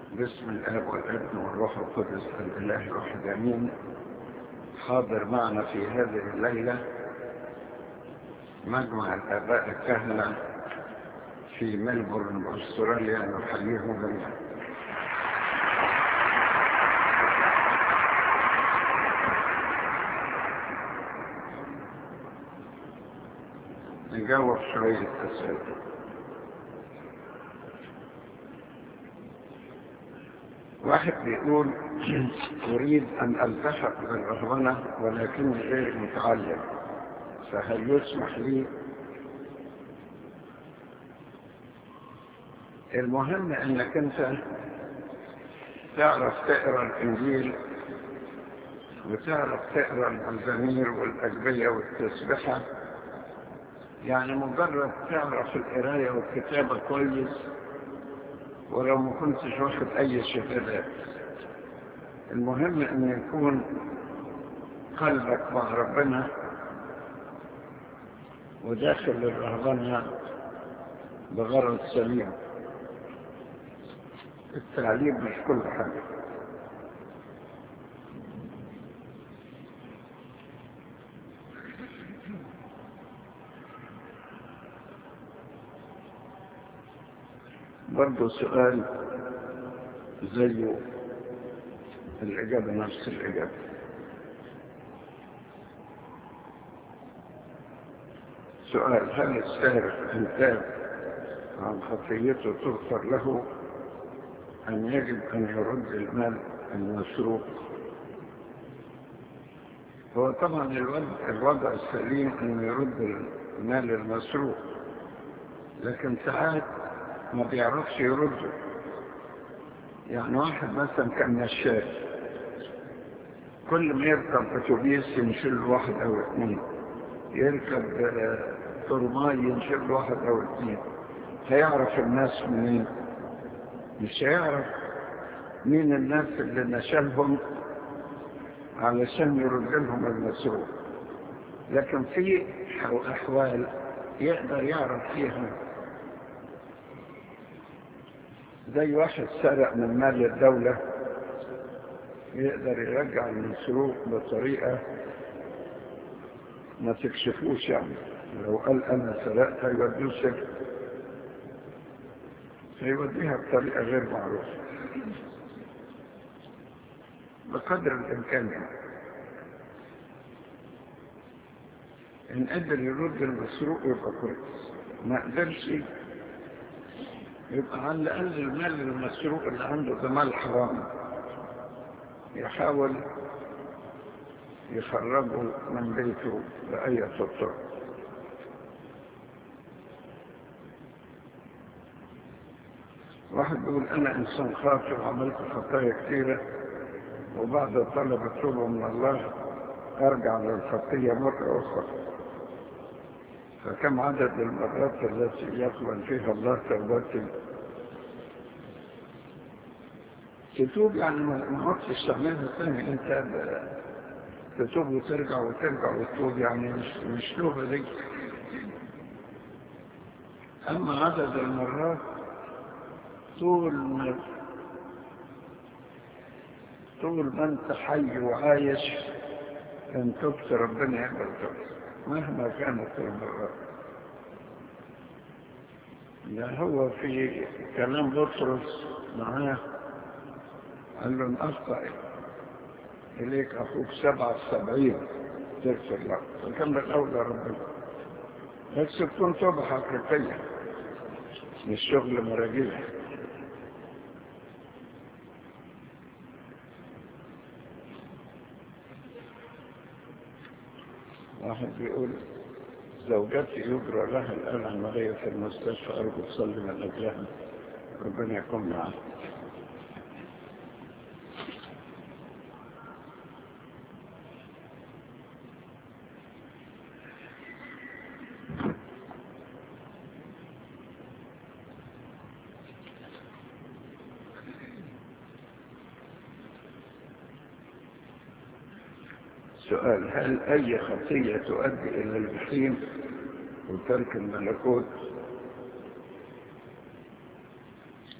باسم الاب والابن والروح القدس الاله الواحد امين حاضر معنا في هذه الليله مجمع الاباء الكهنه في ملبورن استراليا نحييهم جميعا نجاوب شويه اسئله واحد بيقول أريد أن ألتحق بالرهبنة ولكني غير متعلم فهل يسمح لي المهم أنك أنت تعرف تقرأ الإنجيل وتعرف تقرأ المزامير والأجبية والتسبحة يعني مجرد تعرف القراية والكتابة كويس ولو ما كنتش واخد اي شهادات المهم ان يكون قلبك مع ربنا وداخل الرهبنة بغرض سليم التعليم مش كل حاجة برضه سؤال زيه الإجابة نفس الإجابة سؤال هل السارق إن تاب عن خطيته تغفر له أم يجب أن يرد المال المسروق هو طبعا الوضع السليم أنه يرد المال المسروق لكن ساعات ما بيعرفش يرده يعني واحد مثلا كان نشاف كل ما يركب اتوبيس ينشل واحد او اثنين يركب ترماي ينشل واحد او اثنين هيعرف الناس منين مش هيعرف مين الناس اللي نشلهم علشان يرد لهم المسروق لكن في احوال يقدر يعرف فيها زي واحد سرق من مال الدولة يقدر يرجع المسروق بطريقة ما تكشفوش يعني لو قال أنا سرقت هيوديه سجن هيوديها بطريقة غير معروفة بقدر الإمكان يعني إن قدر يرد المسروق يبقى كويس ما قدرش يبقى على الأقل المال المسروق اللي عنده ده مال حرام يحاول يخرجه من بيته بأي طرق واحد بيقول أنا إنسان خاطئ وعملت خطايا كثيرة وبعد طلب التوبة من الله أرجع للخطية مرة أخرى فكم عدد المرات التي يقبل فيها الله توبتي تتوب يعني ما عدتش تعملها ثاني انت تتوب وترجع وترجع وتتوب يعني مش مش توبه دي اما عدد المرات طول ما طول ما انت حي وعايش ان تبت ربنا يقبل توبتك مهما كانت المرات ده هو في كلام بطرس معاه قال له ان اخطا اليك اخوك سبعة سبعين تغفر له فكان الاولى ربنا بس تكون توبة حقيقية مش شغل مراجيح واحد بيقول زوجتي يجرى لها الآن عملية في المستشفى أرجو تصلي من أجلها ربنا يكون معها سؤال هل أي خطية تؤدي إلى الجحيم وترك الملكوت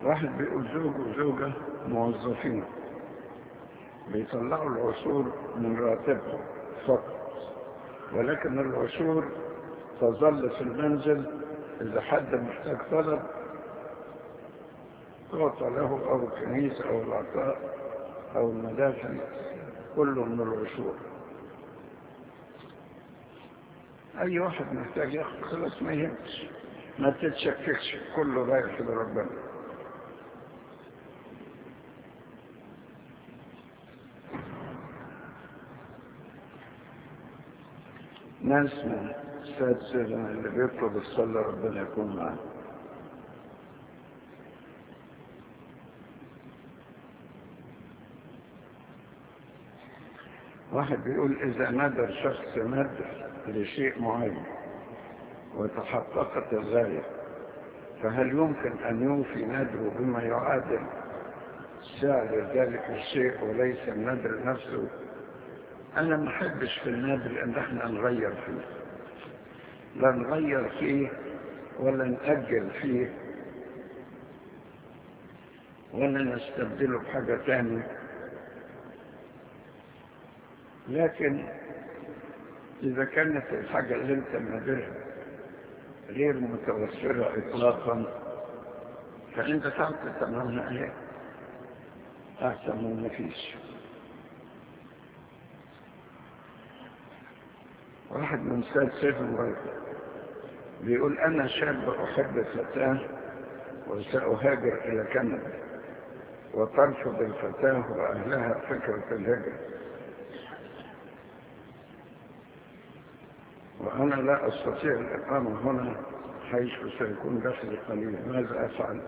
واحد بيقول زوج وزوجة موظفين بيطلعوا العشور من راتبهم فقط ولكن العشور تظل في المنزل إذا حد محتاج طلب تعطى له أو الكنيسة أو العطاء أو المدافع كله من العشور أي واحد محتاج ياخد خلاص ما يهمش ما تتشككش كله رايح لربنا ناس من السادس اللي بيطلب الصلاة ربنا يكون معاه واحد بيقول إذا ندر شخص ندر لشيء معين وتحققت الغاية فهل يمكن أن يوفي ندره بما يعادل سعر ذلك الشيء وليس الندر نفسه أنا ما أحبش في النادر أن احنا نغير فيه لا نغير فيه ولا نأجل فيه ولا نستبدله بحاجة تانية لكن إذا كانت الحاجة اللي أنت نادرها غير متوفرة إطلاقا فأنت تعطي ثمنها إيه أحسن من ما فيش واحد من ساد سيفن بيقول أنا شاب أحب فتاة وسأهاجر إلى كندا وترفض الفتاة وأهلها فكرة الهجرة وأنا لا أستطيع الإقامة هنا حيث سيكون دخلي قليل ماذا أفعل؟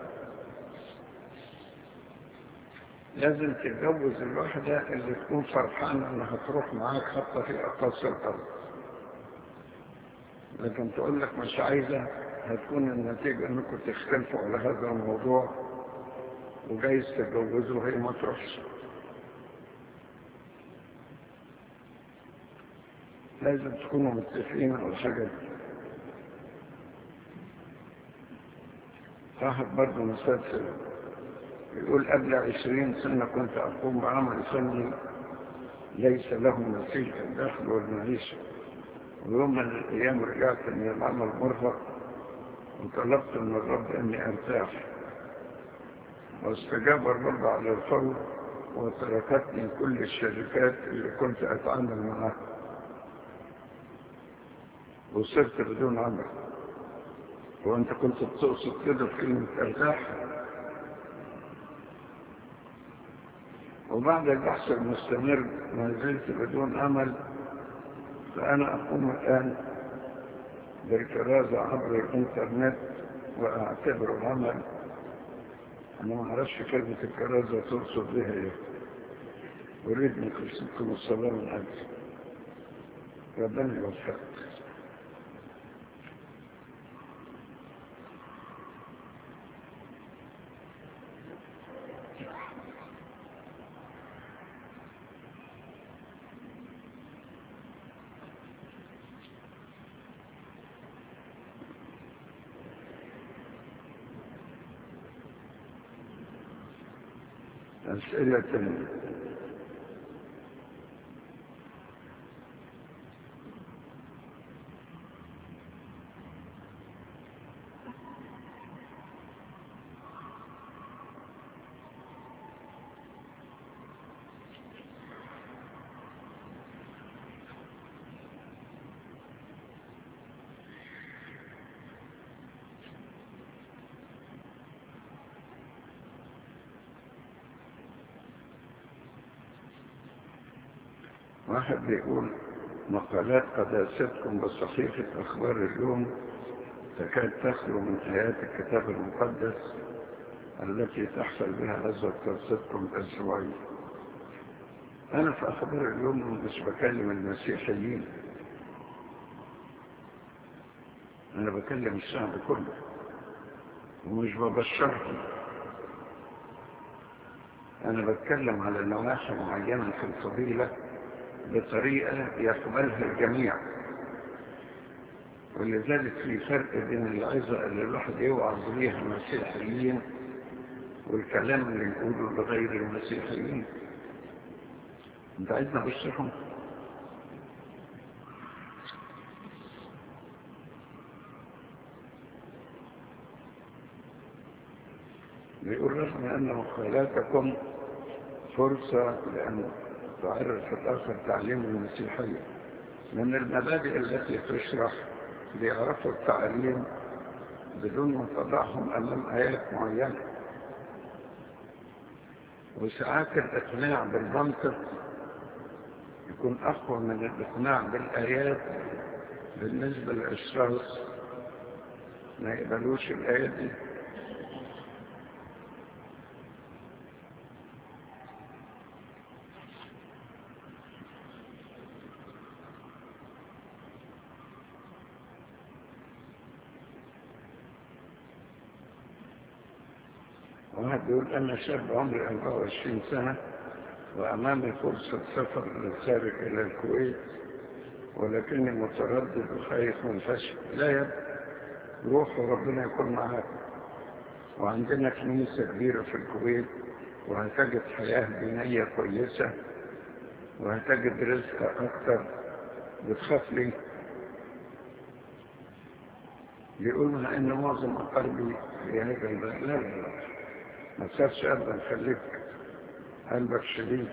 لازم تتجوز الواحدة اللي تكون فرحانة أنها تروح معاك حتى في أقصى الأرض لكن تقول لك مش عايزة هتكون النتيجة أنكم تختلفوا على هذا الموضوع وجايز تتجوزوا وهي ما تروحش لازم تكونوا متفقين على الحاجة دي صاحب برضه مسلسل يقول قبل عشرين سنة كنت أقوم بعمل فني ليس له نتيجة الدخل والمعيشة ويوم من الأيام رجعت من العمل مرهق وطلبت من الرب أني أرتاح واستجاب الرب على الفور وتركتني كل الشركات اللي كنت أتعامل معها وصرت بدون عمل وانت كنت بتقصد كده في كلمة ارتاح وبعد البحث المستمر ما زلت بدون عمل فأنا أقوم الآن بالكرازة عبر الإنترنت وأعتبره عمل أنا ما أعرفش كلمة الكرازة تقصد بها إيه أريد من قصتكم الصلاة من أجل ربنا يوفقك أسئلة واحد بيقول مقالات قداستكم بصحيفة أخبار اليوم تكاد تخلو من آيات الكتاب المقدس التي تحصل بها هذا قصتكم الأسبوعية أنا في أخبار اليوم مش بكلم المسيحيين أنا بكلم الشعب كله ومش ببشرهم أنا بتكلم على نواحي معينة في الفضيلة بطريقة يقبلها الجميع ولذلك في فرق بين العظة اللي الواحد يوعظ بيها مسيحيين والكلام اللي يقوله لغير المسيحيين انت عايزنا بشرهم بيقول رغم أن مقالاتكم فرصة لأن تعرف الآخر تعليم المسيحية من المبادئ التي تشرح ليعرفوا التعليم بدون ما تضعهم أمام آيات معينة وساعات الإقناع بالمنطق يكون أقوى من الإقناع بالآيات بالنسبة للأشخاص ما يقبلوش الآيات دي واحد بيقول أنا شاب عمري 24 سنة وأمامي فرصة سفر للخارج إلى الكويت ولكني متردد وخايف من الفشل لا يا روح وربنا يكون معاك وعندنا كنيسة كبيرة في الكويت وهتجد حياة دينية كويسة وهتجد رزق أكتر بتخاف ليه بيقول مع إن معظم أقاربي في هذا البلد لا لا لا ما تخافش أبدا خليك قلبك شديد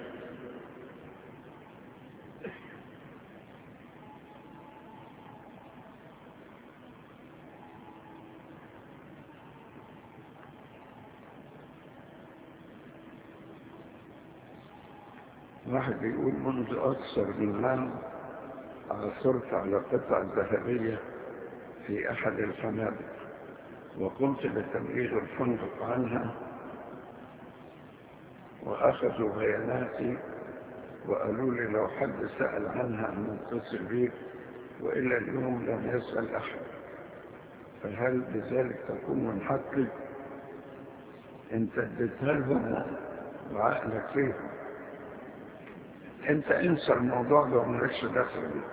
واحد بيقول منذ أكثر من عام عثرت على قطعة ذهبية في أحد الفنادق وقمت بتبليغ الفندق عنها وأخذوا بياناتي وقالوا لي لو حد سأل عنها أن نتصل بيك وإلى اليوم لم يسأل أحد فهل بذلك تكون من حقي انت اديتها لهم وعقلك فيهم انت انسى الموضوع ده ومالكش دخل بيه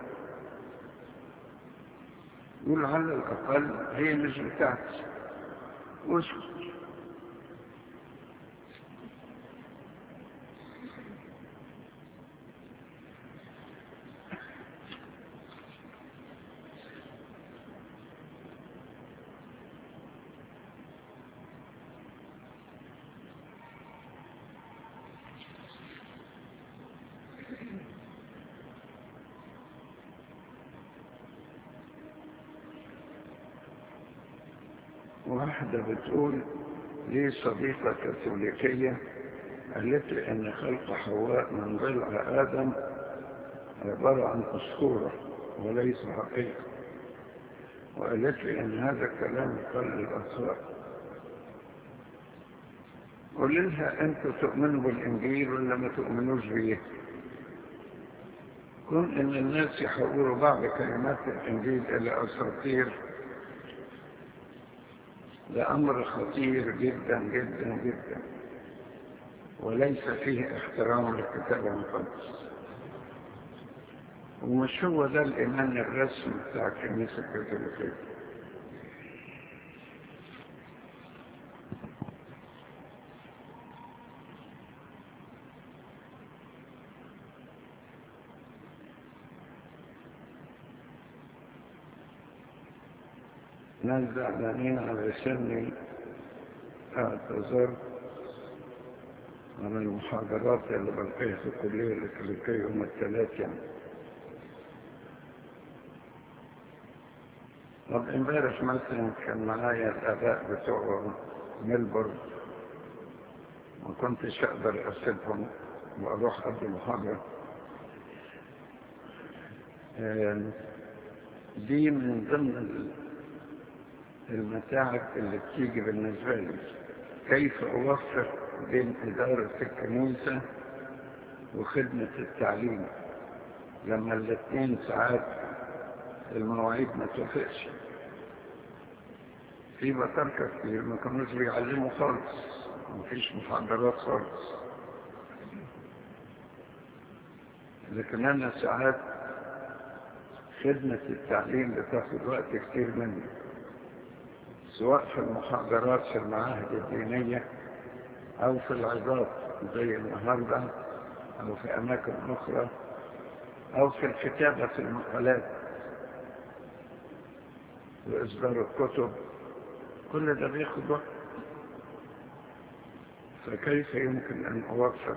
قول على الأقل هي مش بتاعتي واسكت واحدة بتقول لي صديقة كاثوليكية قالت لي ان خلق حواء من ضلع آدم عبارة عن أسطورة وليس حقيقة وقالت لي ان هذا الكلام يقل للأطفال قول لها انتوا تؤمنوا بالإنجيل ولا ما تؤمنوش بيه كون ان الناس يحولوا بعض كلمات الإنجيل إلى أساطير ده أمر خطير جدا جدا جدا وليس فيه احترام للكتاب المقدس ومش هو ده الإيمان الرسمي بتاع الكنيسة الكاثوليكية ناس زعلانين على سني اعتذر عن المحاضرات اللي بلقيها في الكلية الإكليكية يوم الثلاث يعني طب امبارح مثلا كان معايا الآباء بتوع ملبورن ما كنتش أقدر أسيبهم وأروح قبل محاضرة دي من ضمن المتاعب اللي بتيجي بالنسبة لي كيف أوفق بين إدارة الكنيسة وخدمة التعليم لما الاثنين ساعات المواعيد ما توافقش في بطاركة كتير ما كانوش بيعلموا خالص مفيش محاضرات خالص لكن أنا ساعات خدمة التعليم بتاخد وقت كتير مني سواء في المحاضرات في المعاهد الدينية أو في العظات زي النهاردة أو في أماكن أخرى أو في الكتابة في المقالات وإصدار الكتب كل ده بياخد وقت فكيف يمكن أن أوفق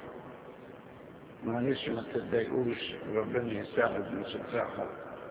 معلش ما تتضايقوش ربنا يساعد مش يساعد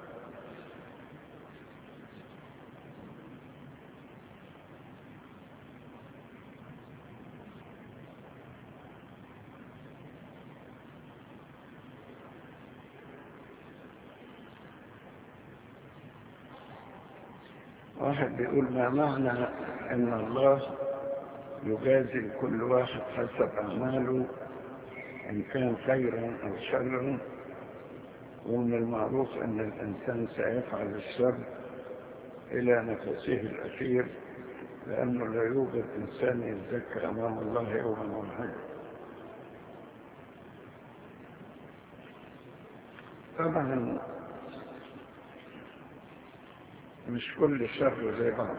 واحد بيقول ما معنى ان الله يجازي كل واحد حسب اعماله ان كان خيرا او شرا ومن المعروف ان الانسان سيفعل الشر الى نفسه الاخير لانه لا يوجد انسان يتذكر امام الله يوما واحدا طبعا مش كل شر زي بعض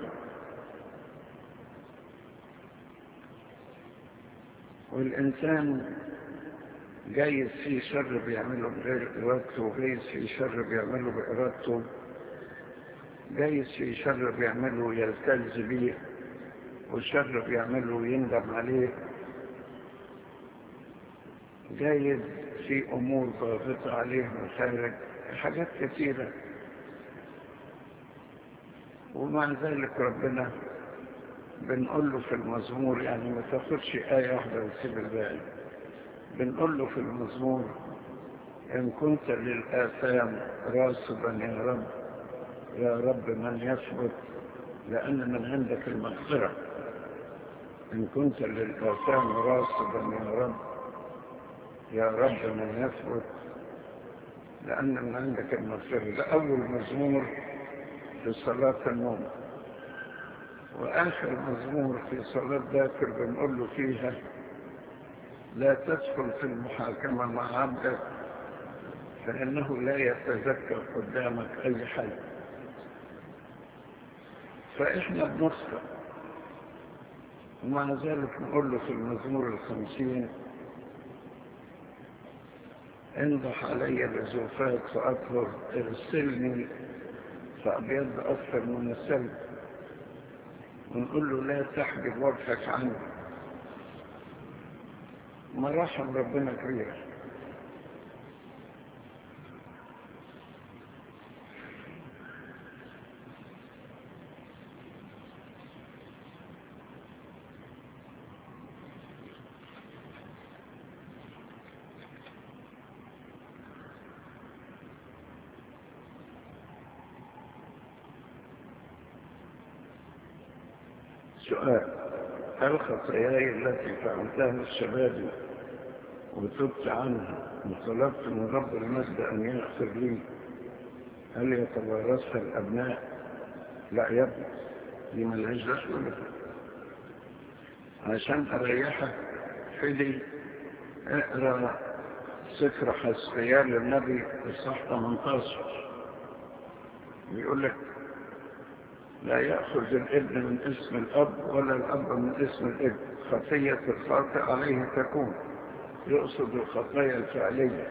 والإنسان جايز في شر بيعمله بغير إرادته وجايز في شر بيعمله بإرادته جايز في شر بيعمله يلتز بيه وشر بيعمله يندم عليه جايز في أمور ضاغطة عليه من خارج حاجات كثيرة ومع ذلك ربنا بنقول له في المزمور يعني ما تاخدش آية واحدة وتسيب الباقي بنقول له في المزمور إن كنت للآثام راصدا يا رب يا رب من يثبت لأن من عندك المغفرة إن كنت للآثام راصدا يا رب يا رب من يثبت لأن من عندك المغفرة ده أول مزمور في صلاة النوم وآخر مزمور في صلاة ذاكر بنقول له فيها لا تدخل في المحاكمة مع عبدك فإنه لا يتذكر قدامك أي حي فإحنا بنخطئ ومع ذلك نقول له في المزمور الخمسين انضح علي بزوفات فأطهر ارسلني فأبيض أكثر من السلب ونقول له لا تحجب وجهك عنه مراحم ربنا كبيرة سؤال هل خطاياي التي فعلتها الشباب وتبت عنها وطلبت من رب المجد أن يغفر لي هل يتوارثها الأبناء؟ لا يا ابني دي ملهاش دخل عشان أريحك فدي اقرا سفر حسقيال للنبي الصح 18 بيقول لك لا يأخذ الابن من اسم الأب ولا الأب من اسم الابن خطية الخاطئ عليه تكون يقصد الخطايا الفعلية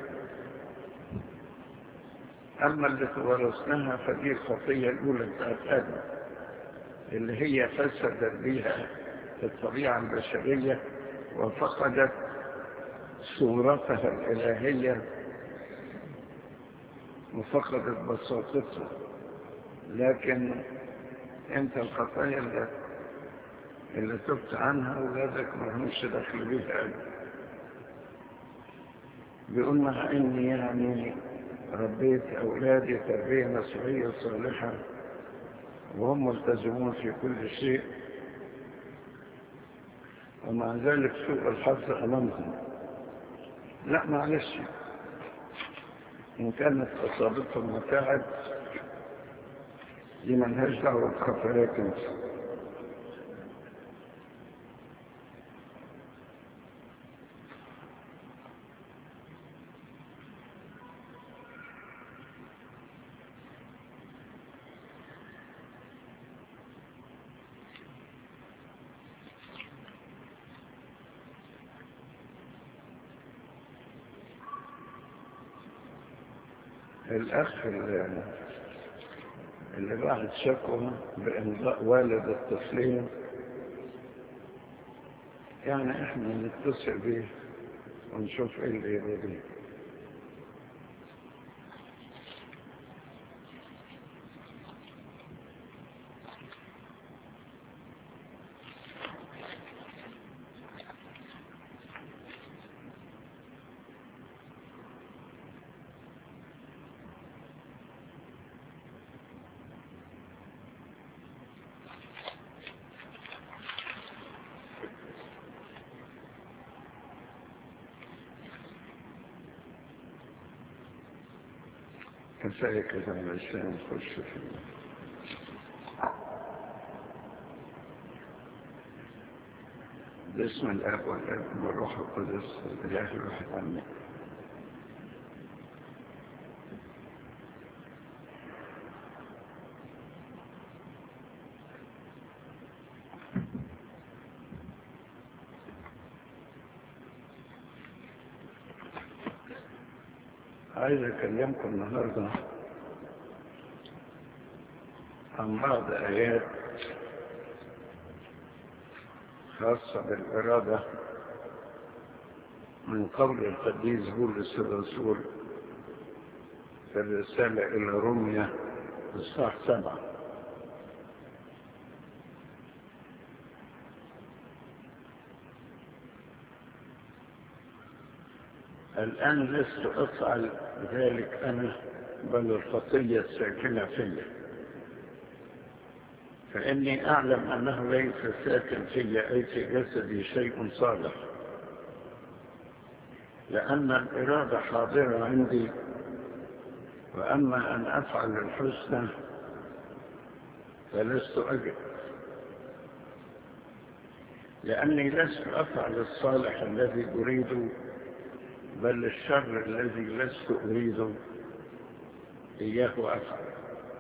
أما اللي تورثناها فدي الخطية الأولى بتاعت آدم اللي هي فسدت بها الطبيعة البشرية وفقدت صورتها الإلهية وفقدت بساطتها لكن انت الخطايا اللي, اللي تبت عنها ولادك ما همش دخل بيها بيقول مع اني يعني ربيت اولادي تربية مسيحية صالحة وهم ملتزمون في كل شيء ومع ذلك سوء الحظ امامهم لا معلش ان كانت اصابتهم متاعب دي ملهاش دعوة بخطاياك انت الأخ اللي اللي بعد شكوى بإمضاء والد الطفلين يعني احنا نتصل بيه ونشوف ايه اللي يريد كفاية كده علشان نخش في باسم الاب والابن والروح القدس الاله الواحد امين عايز اكلمكم النهارده عن بعض ايات خاصة بالإرادة من قول القديس بولس الرسول في الرسالة إلى روميا الصح سبعة الآن لست أفعل ذلك أنا بل الخطية الساكنة فيا فإني أعلم أنه ليس ساكن في أي في جسدي شيء صالح لأن الإرادة حاضرة عندي وأما أن أفعل الحسنى فلست أجد لأني لست أفعل الصالح الذي أريده بل الشر الذي لست أريده إياه أفعل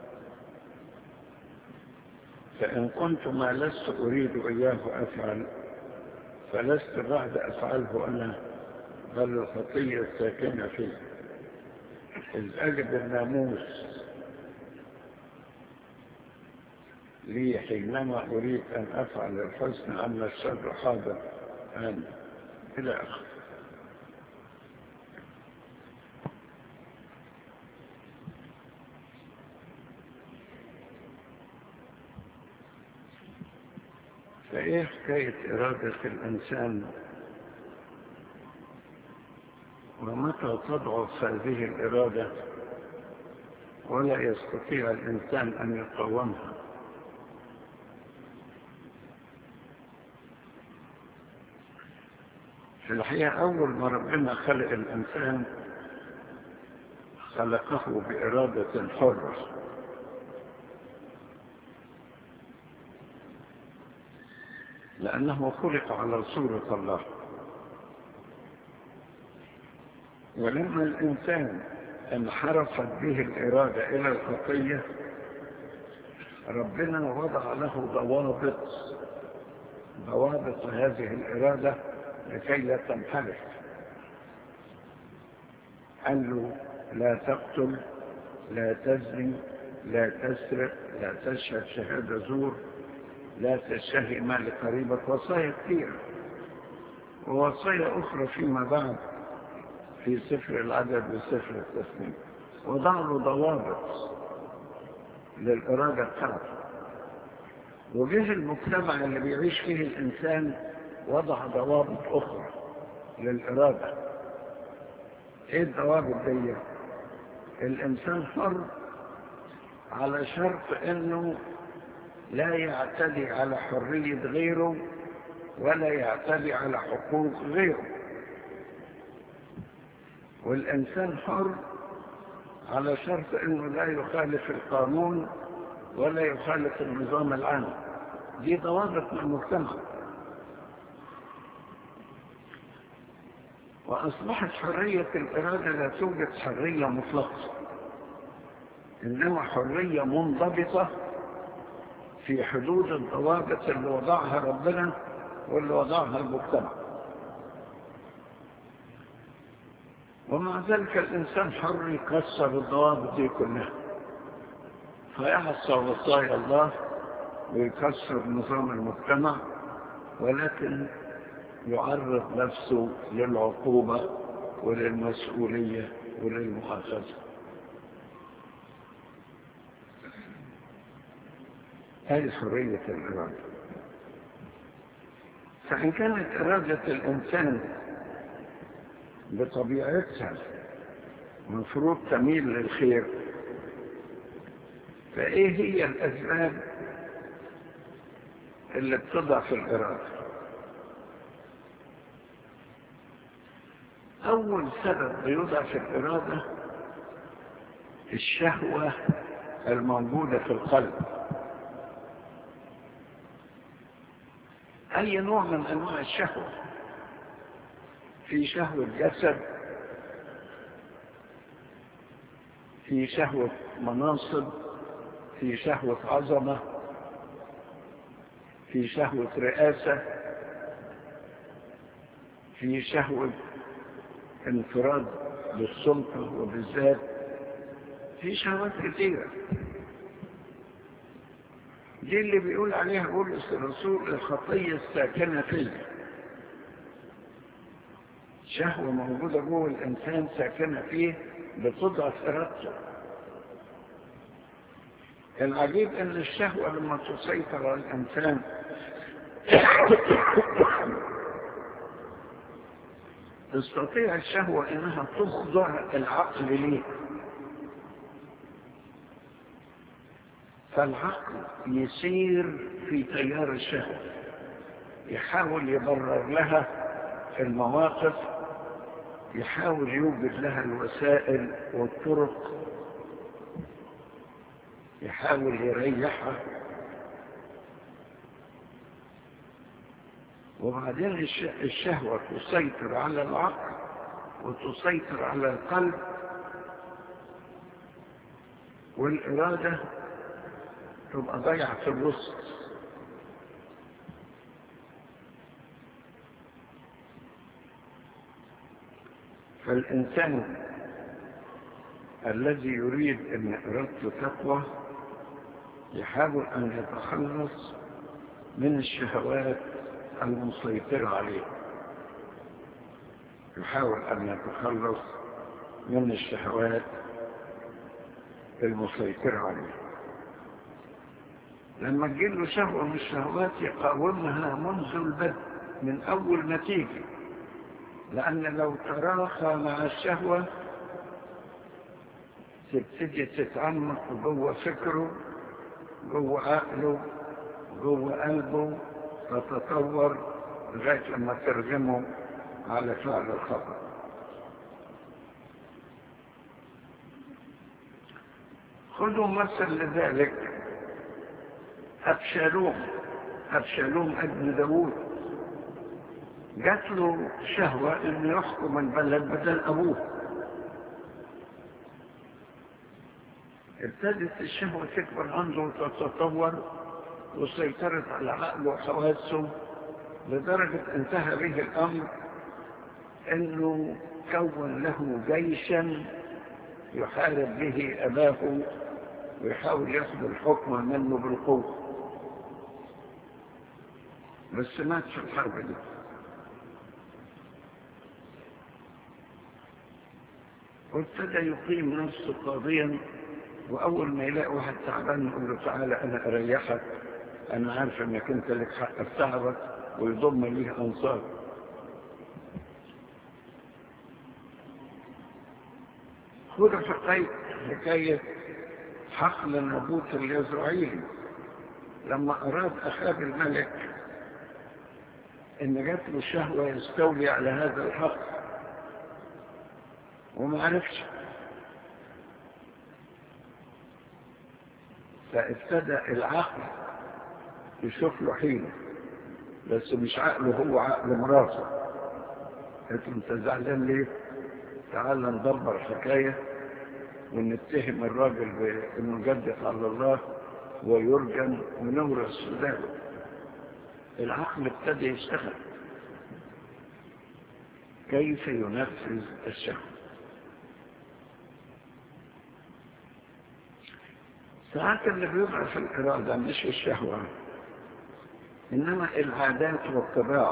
فإن كنت ما لست أريد إياه أفعل فلست بعد أفعله أنا بل الخطية الساكنة فيه إذ أجد الناموس لي حينما أريد أن أفعل الحسن أما الشر حاضر أنا إلى آخر فإيه حكاية إرادة الإنسان ومتى تضعف هذه الإرادة ولا يستطيع الإنسان أن يقاومها في الحقيقة أول ما ربنا خلق الإنسان خلقه بإرادة حرة لأنه خلق على صورة الله ولما الإنسان انحرفت به الإرادة إلى الخطية ربنا وضع له ضوابط ضوابط هذه الإرادة لكي لا تنحرف قال له لا تقتل لا تزني لا تسرق لا تشهد شهادة زور لا تشتهي مال قريبك وصايا كثيرة ووصايا أخرى فيما بعد في سفر العدد وسفر التسليم وضع له ضوابط للإرادة بتاعته وجه المجتمع اللي بيعيش فيه الإنسان وضع ضوابط أخرى للإرادة إيه الضوابط دي؟ الإنسان حر على شرط إنه لا يعتدي على حرية غيره ولا يعتدي على حقوق غيره والإنسان حر على شرط أنه لا يخالف القانون ولا يخالف النظام العام دي ضوابط من المجتمع وأصبحت حرية الإرادة لا توجد حرية مطلقة إنما حرية منضبطة في حدود الضوابط اللي وضعها ربنا واللي وضعها المجتمع ومع ذلك الإنسان حر يكسر الضوابط دي كلها فيعصى وصايا الله ويكسر نظام المجتمع ولكن يعرض نفسه للعقوبة وللمسؤولية وللمؤاخذة هذه حرية الإرادة فإن كانت إرادة الإنسان بطبيعتها مفروض تميل للخير فإيه هي الأسباب اللي بتضعف الإرادة أول سبب بيضعف الإرادة الشهوة الموجودة في القلب أي نوع من أنواع الشهوة في شهوة جسد في شهوة مناصب في شهوة عظمة في شهوة رئاسة في شهوة انفراد بالسلطة وبالذات في شهوات كثيرة دي اللي بيقول عليها بولس الرسول الخطية الساكنة فيه شهوة موجودة جوه الإنسان ساكنة فيه بتضعف إرادته العجيب أن الشهوة لما تسيطر على الإنسان تستطيع الشهوة أنها تخضع العقل ليه فالعقل يسير في تيار الشهوة يحاول يبرر لها المواقف يحاول يوجد لها الوسائل والطرق يحاول يريحها وبعدين الشهوة تسيطر على العقل وتسيطر على القلب والإرادة تبقى ضيعة في الوسط فالإنسان الذي يريد أن إرادته تقوى يحاول أن يتخلص من الشهوات المسيطرة عليه يحاول أن يتخلص من الشهوات المسيطرة عليه لما تجيله شهوة من الشهوات يقاومها منذ البدء من أول نتيجة لأن لو تراخى مع الشهوة تبتدي تتعمق جوه فكره جوه عقله جوه قلبه تتطور لغاية لما ترجمه على فعل الخطأ خذوا مثل لذلك أبشالوم أبشالوم ابن داوود جات له شهوة انه يحكم البلد بدل ابوه ابتدت الشهوة تكبر عنده وتتطور وسيطرت على عقله وحواسه لدرجة انتهى به الامر انه كون له جيشا يحارب به اباه ويحاول ياخذ الحكم منه بالقوة بس مات في الحرب دي وابتدى يقيم نفسه قاضيا وأول ما يلاقي واحد تعبان يقول له تعالى أنا أريحك أنا عارف أنك أنت لك حق في تعبك ويضم ليه أنصار خذ حكاية حكاية حقل نبوت اليزرعيلي لما أراد أخاب الملك إن جات له شهوة يستولي على هذا الحق وما عرفش فابتدى العقل يشوف له حيلة بس مش عقله هو عقل مراته قلت له انت زعلان ليه تعال ندبر الحكاية ونتهم الراجل بانه جدف على الله ويرجم ونورث ذلك العقل ابتدى يشتغل كيف ينفذ الشهوة ساعات اللي بيضعف الإرادة مش الشهوة إنما العادات والطباع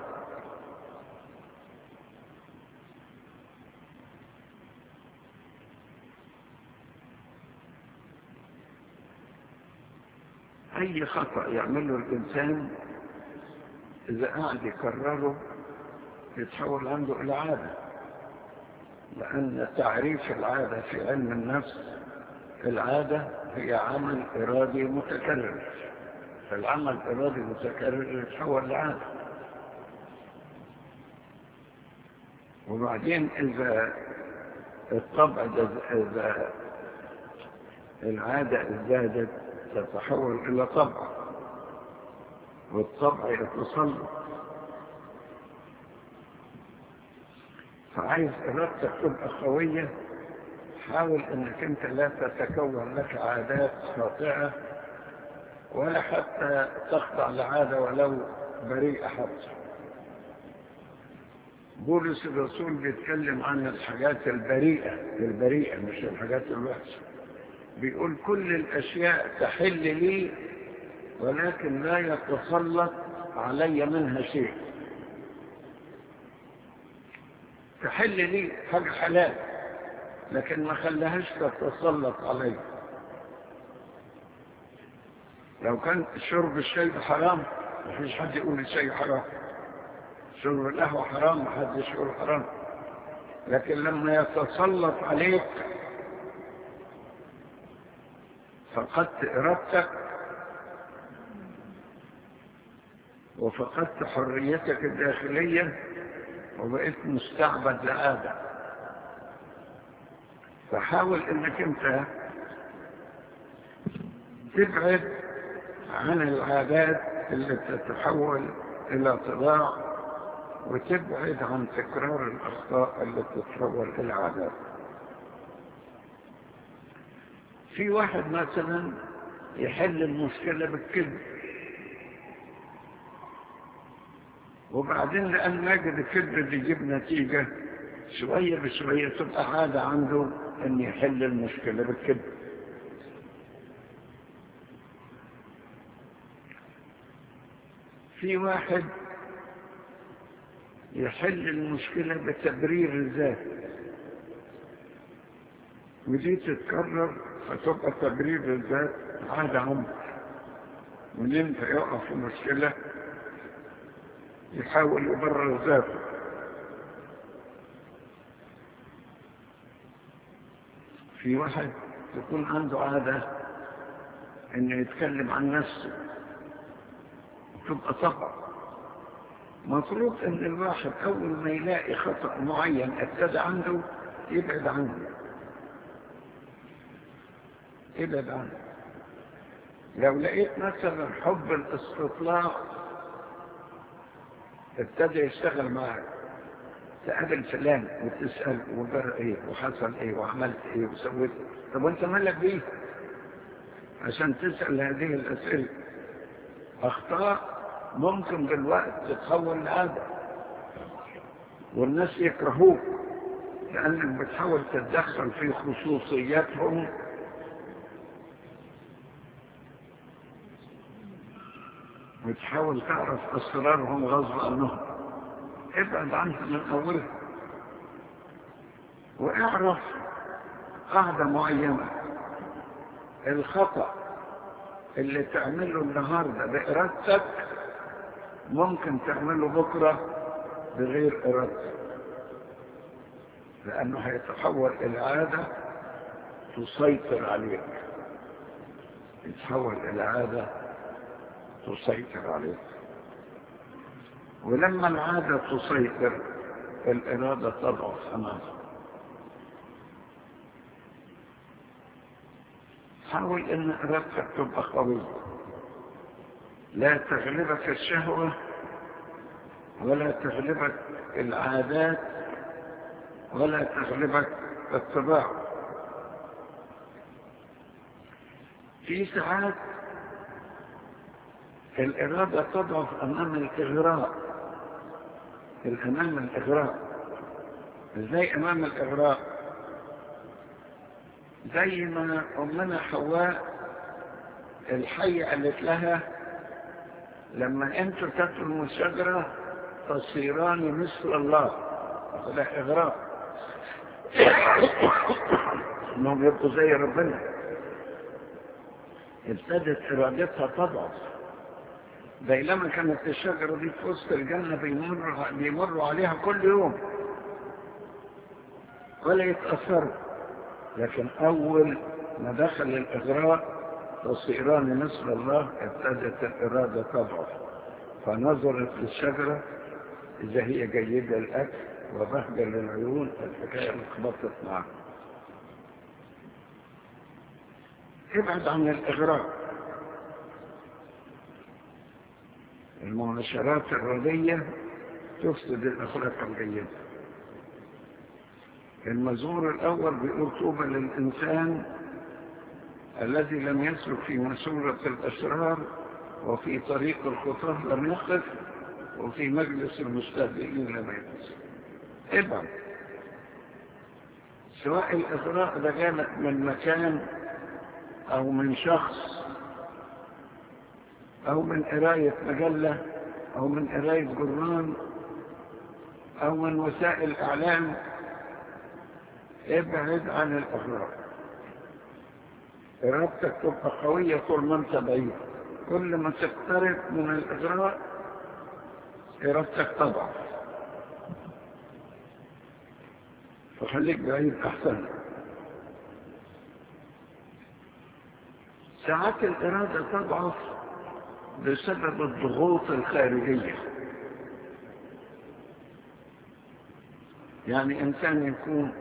أي خطأ يعمله الإنسان إذا قعد يكرره يتحول عنده إلى عادة لأن تعريف العادة في علم النفس العادة هي عمل إرادي متكرر فالعمل الإرادي المتكرر يتحول لعادة وبعدين إذا الطبع ده إذا العادة ازدادت تتحول إلى طبع والطبع يتسلط فعايز إرادتك تبقى قوية حاول انك انت لا تتكون لك عادات خاطئة ولا حتى تخضع لعادة ولو بريئة حتى بولس الرسول بيتكلم عن الحاجات البريئة البريئة مش الحاجات الوحشة بيقول كل الأشياء تحل لي ولكن لا يتسلط علي منها شيء تحل لي حاجة حلال لكن ما خلاهاش تتسلط علي لو كان شرب الشاي حرام ما فيش حد يقول الشاي حرام شرب القهوة حرام ما حدش يقول حرام لكن لما يتسلط عليك فقدت إرادتك وفقدت حريتك الداخلية وبقيت مستعبد لآدم فحاول انك انت تبعد عن العادات اللي تتحول الى طباع وتبعد عن تكرار الاخطاء اللي تتحول الى عادات في واحد مثلا يحل المشكلة بالكذب وبعدين لأن نجد الكذب اللي يجيب نتيجة شوية بشوية تبقى عادة عنده أن يحل المشكلة بالكذب في واحد يحل المشكلة بتبرير الذات ودي تتكرر فتبقى تبرير الذات عادة عنده من انت يقع في مشكلة يحاول يبرر ذاته في واحد يكون عنده عادة انه يتكلم عن نفسه تبقى طبع مفروض ان الواحد اول ما يلاقي خطأ معين ابتدى عنده يبعد عنه يبعد عنه لو لقيت مثلا حب الاستطلاع ابتدى يشتغل معك تقابل فلان وتسأل وجرى ايه وحصل ايه وعملت ايه وسويت طب وانت مالك بيه عشان تسأل هذه الأسئلة أخطاء ممكن بالوقت تتحول لعادة والناس يكرهوك لأنك بتحاول تتدخل في خصوصياتهم وتحاول تعرف أسرارهم غصب عنهم ابعد عنهم من أولها واعرف قاعدة معينة الخطأ اللي تعمله النهاردة بإرادتك ممكن تعمله بكرة بغير إرادتك لأنه هيتحول إلى عادة تسيطر عليك يتحول إلى عادة تسيطر عليك ولما العادة تسيطر الإرادة تضعف أمامك حاول ان ارادتك تبقى قوية لا تغلبك الشهوة ولا تغلبك العادات ولا تغلبك الطباع في ساعات الإرادة تضعف أمام الإغراء أمام الإغراء إزاي أمام الإغراء زي ما أمنا حواء الحية قالت لها لما انتوا تاكلوا من الشجرة تصيران مثل الله ده إغراء انهم يبقوا زي ربنا ابتدت ارادتها تضعف بينما كانت الشجرة دي في وسط الجنة بيمر بيمروا عليها كل يوم ولا يتأثروا لكن أول ما دخل الإغراء تصيران مثل الله ابتدت الإرادة تضعف فنظرت للشجرة إذا هي جيدة الأكل وبهجة للعيون الحكاية اتخبطت معها ابعد عن الإغراء المعاشرات الردية تفسد الأخلاق الجيدة المزمور الأول بيقول طوبى للإنسان الذي لم يسلك في مسورة الأسرار وفي طريق الخطاه لم يقف وفي مجلس المستهزئين لم يجلس ابعد سواء الإغراء ده جالك من مكان أو من شخص أو من قراية مجلة أو من قراية جران أو من وسائل إعلام ابعد عن الإغراء إرادتك تبقى قوية طول ما أنت بعيد كل ما تقترب من الإغراء إرادتك تضعف فخليك بعيد أحسن ساعات الإرادة تضعف بسبب الضغوط الخارجية يعني إنسان يكون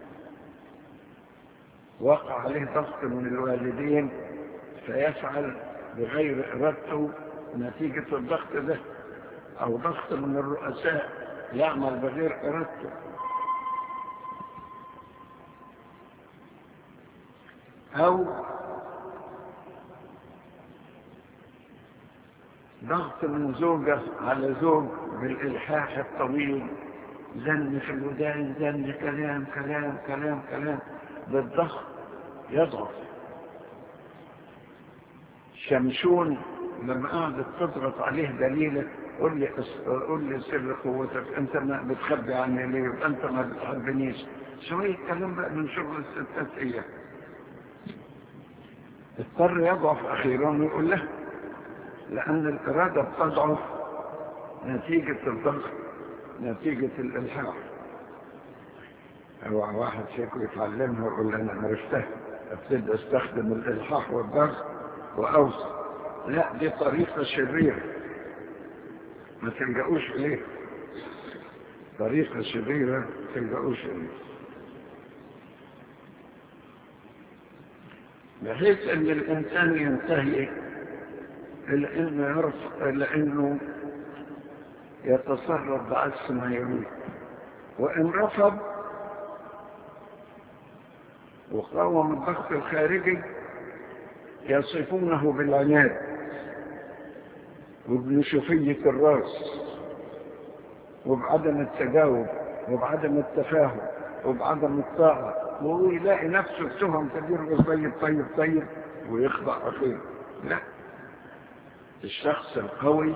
وقع عليه ضغط من الوالدين فيفعل بغير إرادته نتيجة الضغط ده أو ضغط من الرؤساء يعمل بغير إرادته أو ضغط من زوجة على زوج بالإلحاح الطويل زن في الودان زن كلام كلام كلام كلام بالضغط يضغط شمشون لما قعدت تضغط عليه دليلة قول لي قول لي سر قوتك انت ما بتخبي عني ليه انت ما بتحبنيش شوية كلام بقى من شغل الستات اياه اضطر يضعف اخيرا ويقول له لان الارادة بتضعف نتيجة الضغط نتيجة الالحاح اوعى واحد فيكم يتعلمها ويقول انا عرفتها ابتدي استخدم الالحاح والضغط واوصل لا دي طريقة شريرة ما تلجأوش اليه طريقة شريرة ما تلجأوش اليه بحيث ان الانسان ينتهي الى انه يعرف الى انه يتصرف بعكس ما يريد وان رفض وقاوم الضغط الخارجي يصفونه بالعناد وبنشوفية الراس وبعدم التجاوب وبعدم التفاهم وبعدم الطاعة ويلاقي نفسه بتهم كبير طيب طيب طيب ويخضع أخير لا الشخص القوي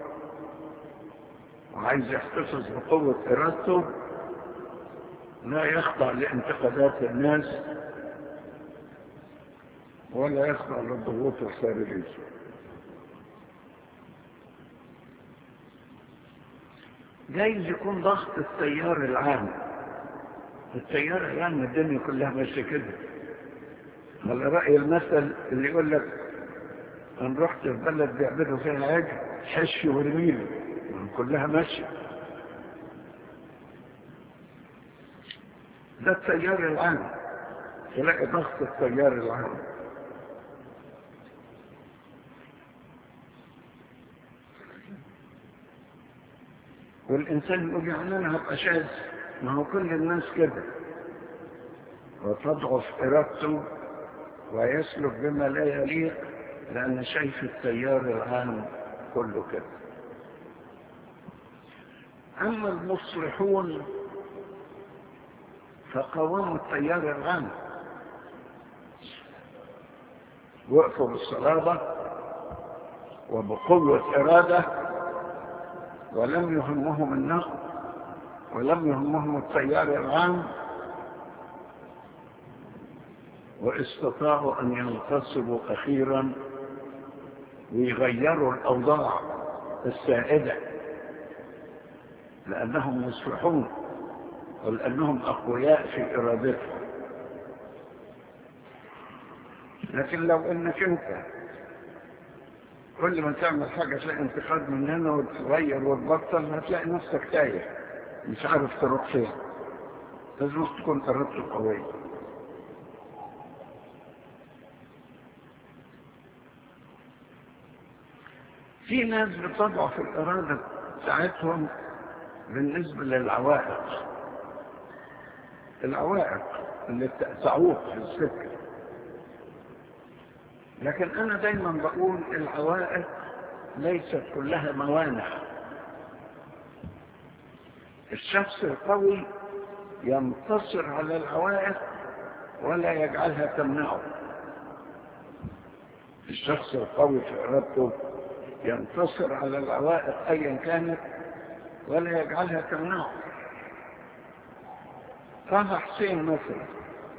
وعايز يحتفظ بقوة إرادته لا يخضع لانتقادات الناس ولا يخضع للضغوط الخارجية جايز يكون ضغط التيار العام التيار العام الدنيا كلها ماشية كده على رأي المثل اللي يقول لك أن رحت في بلد بيعبدوا فيها عجل حشي ورميلي كلها ماشية ده التيار العام تلاقي ضغط التيار العام والإنسان يقول يعني أنا هبقى شاذ ما هو كل الناس كده وتضعف إرادته ويسلك بما لا يليق لأن شايف التيار العام كله كده أما المصلحون فقاوموا التيار العام وقفوا بالصلابة وبقوة إرادة ولم يهمهم النقد ولم يهمهم التيار العام واستطاعوا أن ينتصبوا أخيرا ويغيروا الأوضاع السائدة لأنهم مصلحون ولأنهم أقوياء في إرادتهم لكن لو أنك أنت كل ما تعمل حاجة تلاقي انتقاد من هنا وتغير وتبطل هتلاقي نفسك تايه مش عارف تروح فين لازم تكون إرادتك قوية في ناس بتضعف الإرادة بتاعتهم بالنسبة للعوائق العوائق اللي تعوق في السكة لكن أنا دايما بقول العوائق ليست كلها موانع الشخص القوي ينتصر على العوائق ولا يجعلها تمنعه الشخص القوي في إرادته ينتصر على العوائق أيا كانت ولا يجعلها تمنعه طه حسين مثلا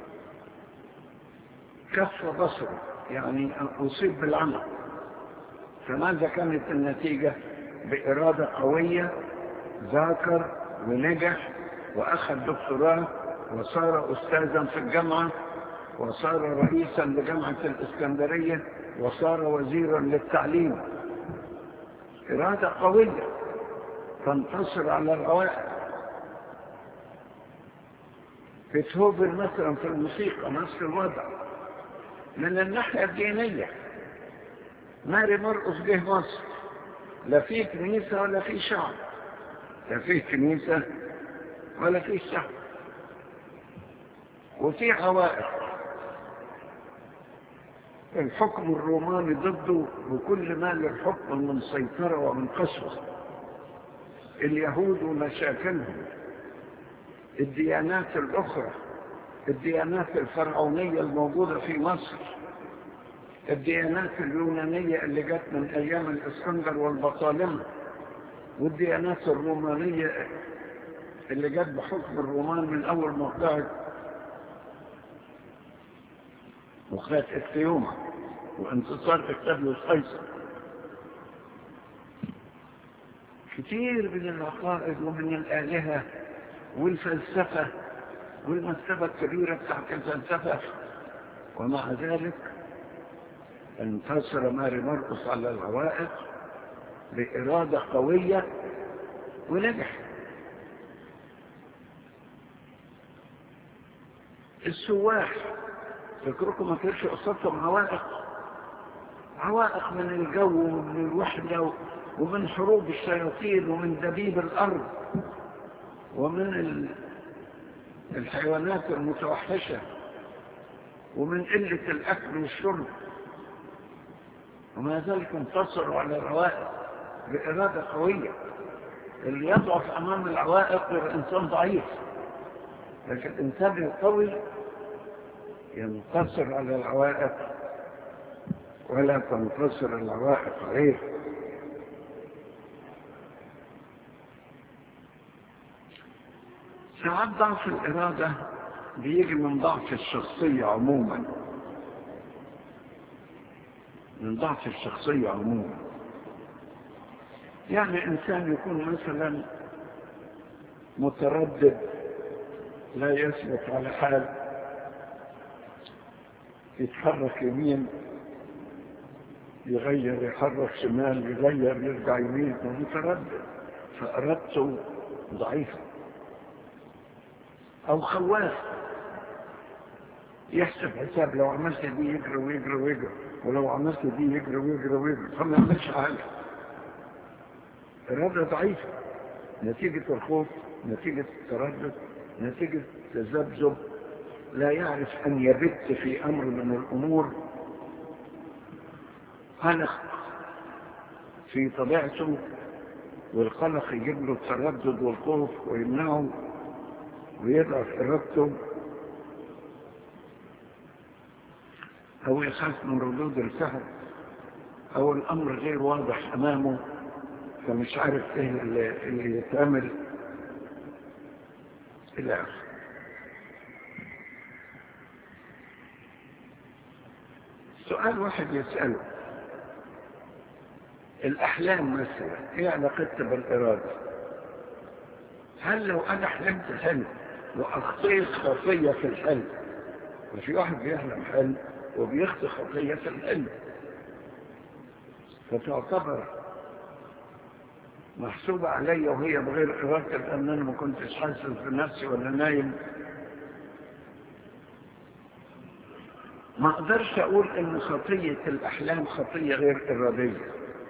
كف بصره يعني أصيب بالعمى فماذا كانت النتيجة بإرادة قوية ذاكر ونجح وأخذ دكتوراه وصار أستاذا في الجامعة وصار رئيسا لجامعة الإسكندرية وصار وزيرا للتعليم إرادة قوية تنتصر على العوائق بيتهوفن مثلا في الموسيقى نفس الوضع من الناحية الدينية ماري مرقس جه مصر لا في كنيسة ولا في شعب لا في كنيسة ولا في شعب وفي عوائق الحكم الروماني ضده بكل ما للحكم من سيطرة ومن قسوة اليهود ومشاكلهم الديانات الأخرى الديانات الفرعونية الموجودة في مصر الديانات اليونانية اللي جت من أيام الإسكندر والبطالمة والديانات الرومانية اللي جت بحكم الرومان من أول ما وقعت وقعت الثيومة وانتصار اكتابلس قيصر كتير من العقائد ومن الآلهة والفلسفة والمكتبة الكبيرة بتاعت الفلسفة ومع ذلك انتصر ماري مرقس على العوائق بإرادة قوية ونجح السواح فكركم ما كانش قصتهم عوائق عوائق من الجو ومن الوحدة ومن حروب الشياطين ومن دبيب الأرض ومن الحيوانات المتوحشة ومن قلة الأكل والشرب وما ذلك انتصروا على العوائق بإرادة قوية اللي يضعف أمام العوائق يبقى إنسان ضعيف لكن الإنسان القوي ينتصر على العوائق ولا تنتصر العوائق عليه ساعات ضعف الإرادة بيجي من ضعف الشخصية عموما من ضعف الشخصية عموما يعني إنسان يكون مثلا متردد لا يثبت على حال يتحرك يمين يغير يحرك شمال يغير يرجع يمين متردد فإرادته ضعيفة أو خواف يحسب حساب لو عملت دي يجري ويجري ويجري ولو عملت دي يجري ويجري ويجري فما يعملش حاجة إرادة ضعيفة نتيجة الخوف نتيجة التردد نتيجة التذبذب لا يعرف أن يبت في أمر من الأمور قلق في طبيعته والقلق يجيب له التردد والخوف ويمنعه ويضعف إرادته أو يخاف من ردود الفعل أو الأمر غير واضح أمامه فمش عارف إيه اللي, اللي يتعمل إلى آخره سؤال واحد يسأله الأحلام مثلا إيه علاقتها بالإرادة هل لو أنا حلمت حلم وأخطيت خطية في الحلم وفي واحد بيحلم حلم وبيخطي خطية في الحلم فتعتبر محسوبة علي وهي بغير إرادة لأن أنا ما كنتش حاسس بنفسي ولا نايم ما أقدرش أقول إن خطية الأحلام خطية غير إرادية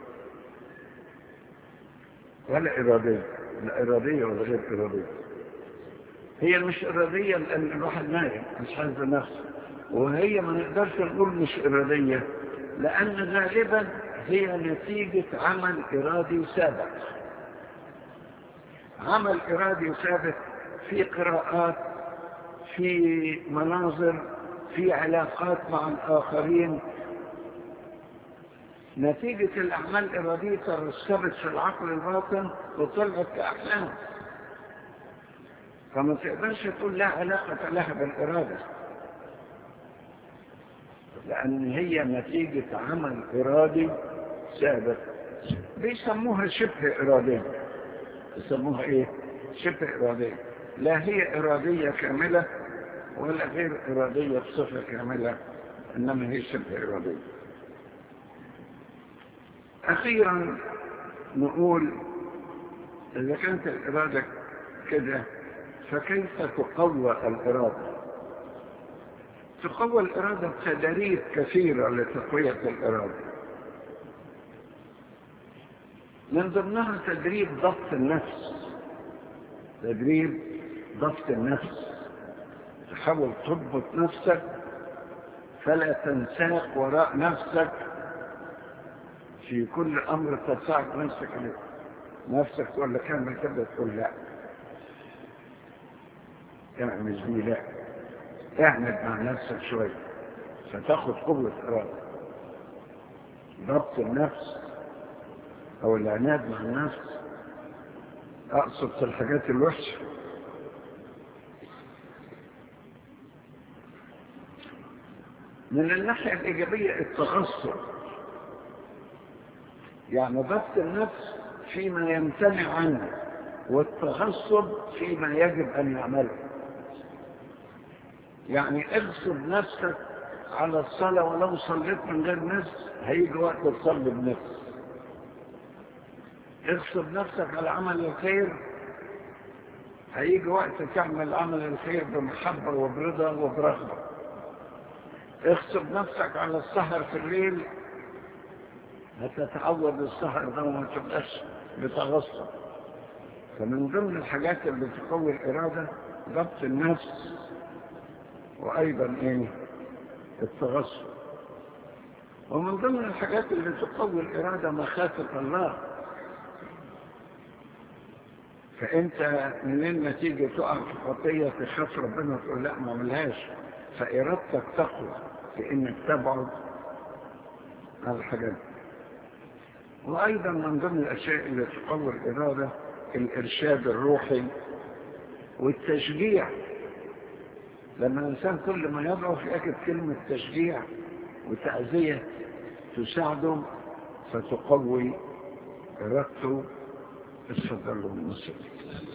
ولا إرادية لا إرادية ولا غير إرادية هي مش إرادية لأن الواحد نايم مش حاسس بنفسه وهي ما نقدرش نقول مش إرادية لأن غالبا هي نتيجة عمل إرادي سابق عمل إرادي سابق في قراءات في مناظر في علاقات مع الآخرين نتيجة الأعمال الإرادية ترسبت في العقل الباطن وطلعت كأحلام فما تقدرش تقول لا علاقة لها بالإرادة لأن هي نتيجة عمل إرادي سابق بيسموها شبه إرادية يسموها إيه؟ شبه إرادية لا هي إرادية كاملة ولا غير إرادية بصفة كاملة إنما هي شبه إرادية أخيرا نقول إذا كانت الإرادة كده فكيف تقوى الإرادة تقوى الإرادة بتدريب كثيرة لتقوية الإرادة من ضمنها تدريب ضبط النفس تدريب ضبط النفس تحاول تضبط نفسك فلا تنساق وراء نفسك في كل أمر تساعد نفسك عليه نفسك تقول لك اعمل كده تقول لا اعمل دي لا اعمل مع نفسك شوية فتاخد قوة إرادة ضبط النفس أو العناد مع النفس أقصد في الحاجات الوحشة من الناحية الإيجابية التغصب يعني ضبط النفس فيما يمتنع عنه والتغصب فيما يجب أن يعمله يعني اغصب نفسك على الصلاة ولو صليت من غير نفس هيجي وقت تصلي بنفس اغصب نفسك على عمل الخير هيجي وقت تعمل عمل الخير بمحبة وبرضا وبرغبة اغصب نفسك على السهر في الليل هتتعود السهر ده وما تبقاش بتغصب فمن ضمن الحاجات اللي تقوي الإرادة ضبط النفس وأيضا إيه التغصب ومن ضمن الحاجات اللي تقوي الإرادة مخافة الله فأنت منين نتيجة تقع في خطية تخاف ربنا تقول لا ما عملهاش فإرادتك تقوى في إنك تبعد على الحاجات وأيضا من ضمن الأشياء اللي تقوي الإرادة الإرشاد الروحي والتشجيع لما الإنسان كل ما يضعف يأكد كلمة تشجيع وتعزية تساعده فتقوي إرادته اتفضلوا من السبيل